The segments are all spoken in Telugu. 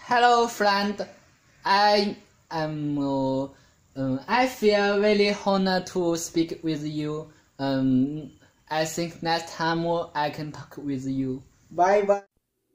Hello, friend. I am. Uh, um, I feel really honored to speak with you. Um, I think next time I can talk with you. Bye bye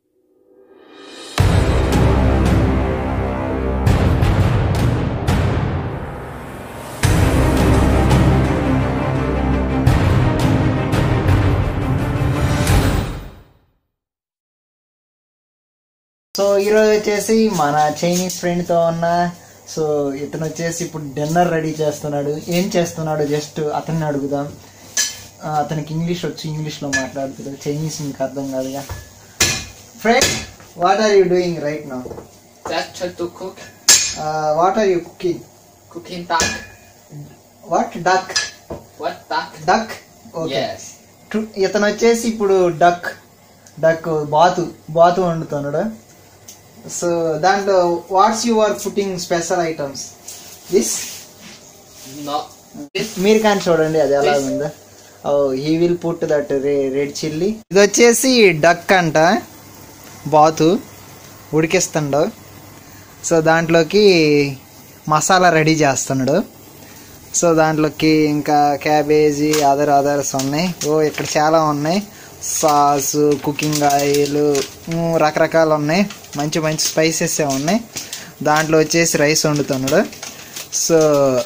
so ఈరోజు వచ్చేసి మన చైనీస్ ఫ్రెండ్తో ఉన్న సో ఇతను వచ్చేసి ఇప్పుడు డిన్నర్ రెడీ చేస్తున్నాడు ఏం చేస్తున్నాడు జస్ట్ అతన్ని అడుగుదాం ఆ, అతనికి ఇంగ్లీష్ వచ్చి ఇంగ్లీష్లో మాట్లాడుతున్నాడు చైనీస్ మీకు అర్థం కాదుగా friend what are you doing right now Just try to cook. What are you cooking Cooking duck. What duck What duck? Duck okay Yes. ఇతను వచ్చేసి ఇప్పుడు డక్ డక్ బాతు బాతు వండుతున్నాడు సో దాంట్లో what's your putting special items this No. This. మీరు కానీ చూడండి అది ఎలా ఉందో oh he will put that red chilli ఇది వచ్చేసి డక్ అంట బాతు ఉడికిస్తుండు సో దాంట్లోకి మసాలా రెడీ చేస్తున్నాడు సో దాంట్లోకి ఇంకా క్యాబేజీ అదర్ అదర్స్ ఉన్నాయి ఓ ఇక్కడ చాలా ఉన్నాయి సాస్ కుకింగ్ ఆయిల్ రకరకాలు ఉన్నాయి మంచి మంచి స్పైసెస్ ఉన్నాయి దాంట్లో వచ్చేసి రైస్ వండుతున్నాడు సో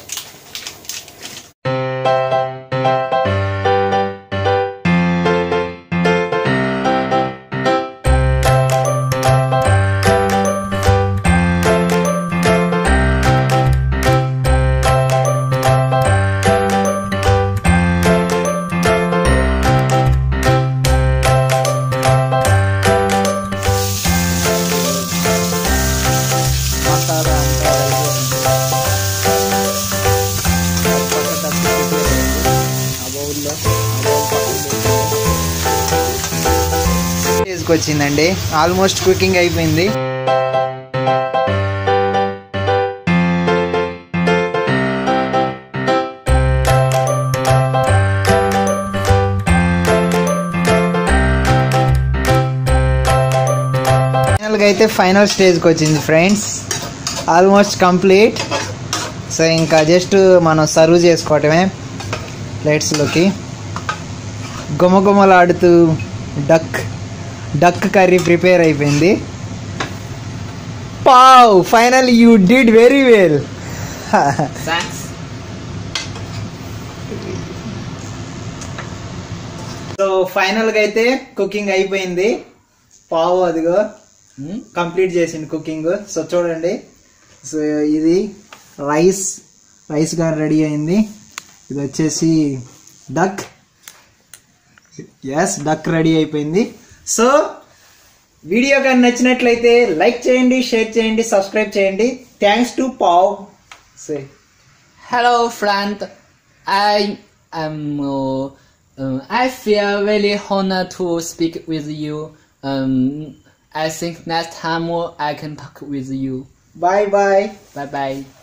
మసాలా అంతా వచ్చిందండి ఆల్మోస్ట్ కుకింగ్ అయిపోయింది ఫైనల్గా అయితే ఫైనల్ స్టేజ్కి వచ్చింది ఫ్రెండ్స్ ఆల్మోస్ట్ కంప్లీట్ సో ఇంకా జస్ట్ మనం సర్వ్ చేసుకోవటమే ప్లేట్స్లోకి గుమగుమలాడుతూ డక్ డక్ కర్రీ ప్రిపేర్ అయిపోయింది పావ్ final you did very well Thanks. So ఫైనల్గా అయితే కుకింగ్ అయిపోయింది పావు అదిగో Hmm? కంప్లీట్ చేసింది కుకింగ్ సో చూడండి సో ఇది రైస్ రైస్ గా రెడీ అయింది ఇది వచ్చేసి డక్ ఎస్ డక్ రెడీ అయిపోయింది సో వీడియో కానీ నచ్చినట్లయితే లైక్ చేయండి షేర్ చేయండి సబ్స్క్రైబ్ చేయండి థ్యాంక్స్ టు పావ్ say Hello, friend. I am. Uh, um, I feel really honored to speak with you. Um, I think next time I can talk with you. Bye bye Bye bye.